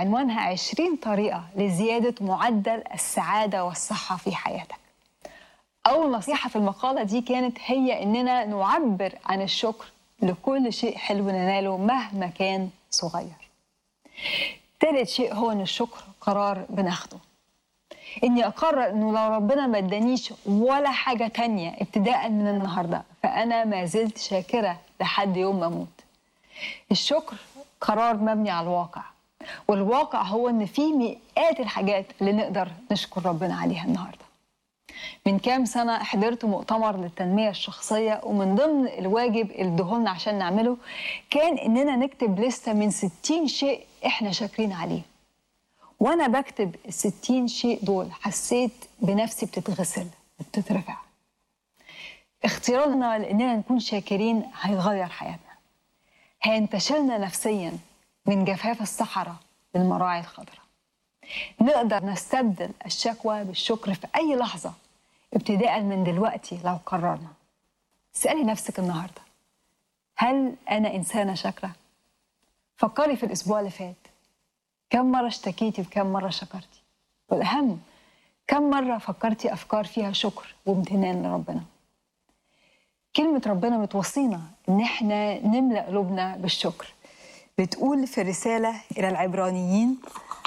عنوانها 20 طريقة لزيادة معدل السعادة والصحة في حياتك أول نصيحة في المقالة دي كانت هي إننا نعبر عن الشكر لكل شيء حلو نناله مهما كان صغير تالت شيء هو إن الشكر قرار بناخده إني أقرر إنه لو ربنا ما ادانيش ولا حاجة تانية ابتداء من النهاردة فأنا ما زلت شاكرة لحد يوم ما أموت الشكر قرار مبني على الواقع والواقع هو ان في مئات الحاجات اللي نقدر نشكر ربنا عليها النهارده من كام سنة حضرت مؤتمر للتنمية الشخصية ومن ضمن الواجب اللي ادهولنا عشان نعمله كان إننا نكتب لستة من 60 شيء إحنا شاكرين عليه وأنا بكتب ال 60 شيء دول حسيت بنفسي بتتغسل بتترفع اختيارنا لأننا نكون شاكرين هيغير حياتنا هينتشلنا نفسيا من جفاف الصحراء للمراعي الخضراء نقدر نستبدل الشكوى بالشكر في أي لحظة ابتداء من دلوقتي لو قررنا اسألي نفسك النهاردة هل أنا إنسانة شاكرة؟ فكري في الأسبوع اللي فات كم مرة اشتكيتي وكم مرة شكرتي والأهم كم مرة فكرتي أفكار فيها شكر وامتنان لربنا كلمة ربنا بتوصينا إن إحنا نملأ قلوبنا بالشكر بتقول في الرسالة إلى العبرانيين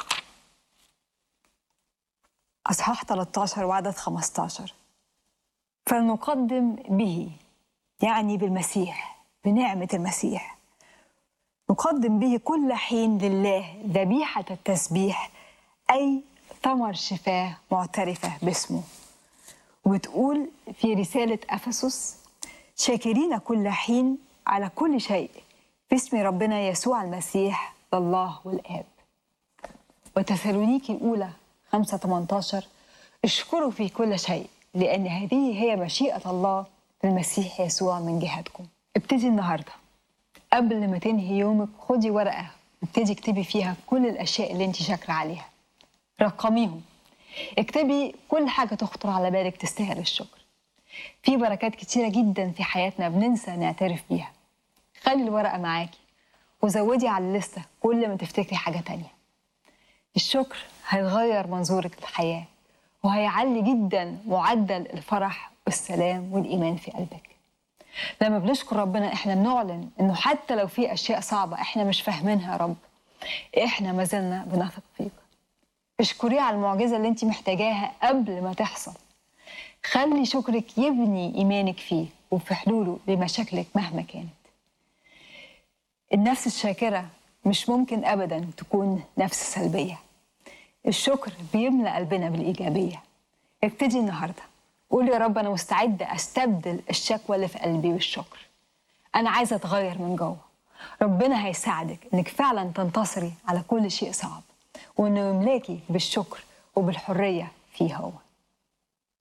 أصحاح 13 وعدد 15 فلنقدم به يعني بالمسيح بنعمة المسيح نقدم به كل حين لله ذبيحة التسبيح أي ثمر شفاه معترفة باسمه وبتقول في رسالة أفسس شاكرين كل حين على كل شيء باسم ربنا يسوع المسيح لله والآب وتسالونيكي الأولى 5 18 اشكروا في كل شيء لأن هذه هي مشيئة الله في المسيح يسوع من جهتكم ابتدي النهاردة قبل ما تنهي يومك خدي ورقة وابتدي اكتبي فيها كل الأشياء اللي انت شاكرة عليها رقميهم اكتبي كل حاجة تخطر على بالك تستاهل الشكر في بركات كتيرة جدا في حياتنا بننسى نعترف بيها خلي الورقة معاكي وزودي على الليستة كل ما تفتكري حاجة تانية الشكر هيغير منظورك للحياة وهيعلي جدا معدل الفرح والسلام والإيمان في قلبك لما بنشكر ربنا احنا بنعلن انه حتى لو في اشياء صعبة احنا مش فاهمينها يا رب احنا ما زلنا بنثق فيك اشكريه على المعجزة اللي انت محتاجاها قبل ما تحصل خلي شكرك يبني إيمانك فيه وفي حلوله لمشاكلك مهما كانت النفس الشاكرة مش ممكن أبدا تكون نفس سلبية الشكر بيملأ قلبنا بالإيجابية ابتدي النهاردة قول يا رب أنا مستعدة أستبدل الشكوى اللي في قلبي بالشكر أنا عايزة أتغير من جوه ربنا هيساعدك إنك فعلا تنتصري على كل شيء صعب وإنه يملاكي بالشكر وبالحرية فيه هو